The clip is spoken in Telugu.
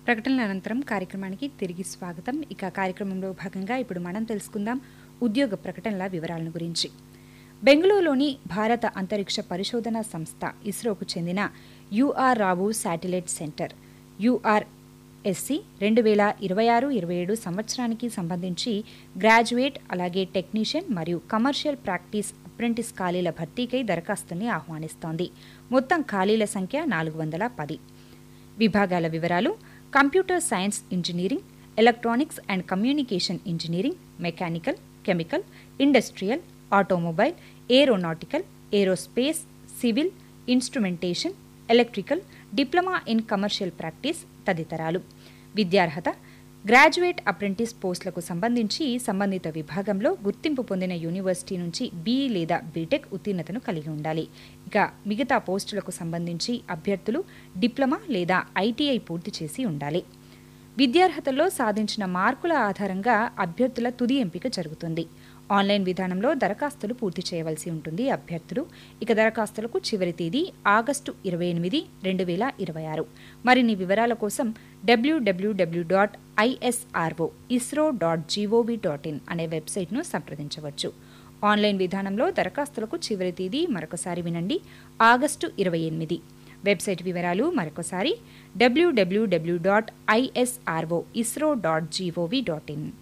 ప్రకటనల అనంతరం కార్యక్రమానికి తిరిగి స్వాగతం ఇక కార్యక్రమంలో భాగంగా ఇప్పుడు మనం తెలుసుకుందాం ఉద్యోగ ప్రకటనల వివరాలను గురించి బెంగళూరులోని భారత అంతరిక్ష పరిశోధన సంస్థ ఇస్రోకు చెందిన U R Rao satellite centre URSC రెండు వేల ఇరవై ఆరు ఇరవై ఏడు సంవత్సరానికి సంబంధించి గ్రాడ్యుయేట్ అలాగే టెక్నీషియన్ మరియు కమర్షియల్ ప్రాక్టీస్ అప్రెంటిస్ ఖాళీల భర్తీకై దరఖాస్తుని ఆహ్వానిస్తోంది మొత్తం ఖాళీల సంఖ్య నాలుగు వందల పది విభాగాల వివరాలు computer science engineering electronics and communication engineering mechanical chemical industrial automobile aeronautical aerospace civil instrumentation electrical diploma in commercial practice తదితరాలు విద్యార్హత గ్రాడ్యుయేట్ అప్రెంటిస్ పోస్టులకు సంబంధించి సంబంధిత విభాగంలో గుర్తింపు పొందిన యూనివర్సిటీ నుంచి బీఈ లేదా బీటెక్ ఉత్తీర్ణతను కలిగి ఉండాలి ఇక మిగతా పోస్టులకు సంబంధించి అభ్యర్థులు డిప్లొమా లేదా ఐటీఐ పూర్తి చేసి ఉండాలి విద్యార్హతల్లో సాధించిన మార్కుల ఆధారంగా అభ్యర్థుల తుది ఎంపిక జరుగుతుంది ఆన్లైన్ విధానంలో దరఖాస్తులు పూర్తి చేయవలసి ఉంటుంది అభ్యర్థులు ఇక దరఖాస్తులకు చివరి తేదీ ఆగస్టు ఇరవై ఎనిమిది రెండు వేల ఇరవై ఆరు మరిన్ని వివరాల కోసం WWW dot ISRO ISRO dot GOV dot in అనే వెబ్సైట్ను సంప్రదించవచ్చు ఆన్లైన్ విధానంలో దరఖాస్తులకు చివరి తేదీ మరొకసారి వినండి ఆగస్టు ఇరవై ఎనిమిది వెబ్సైట్ వివరాలు మరొకసారి WWW dot ISRO ISRO dot GOV dot in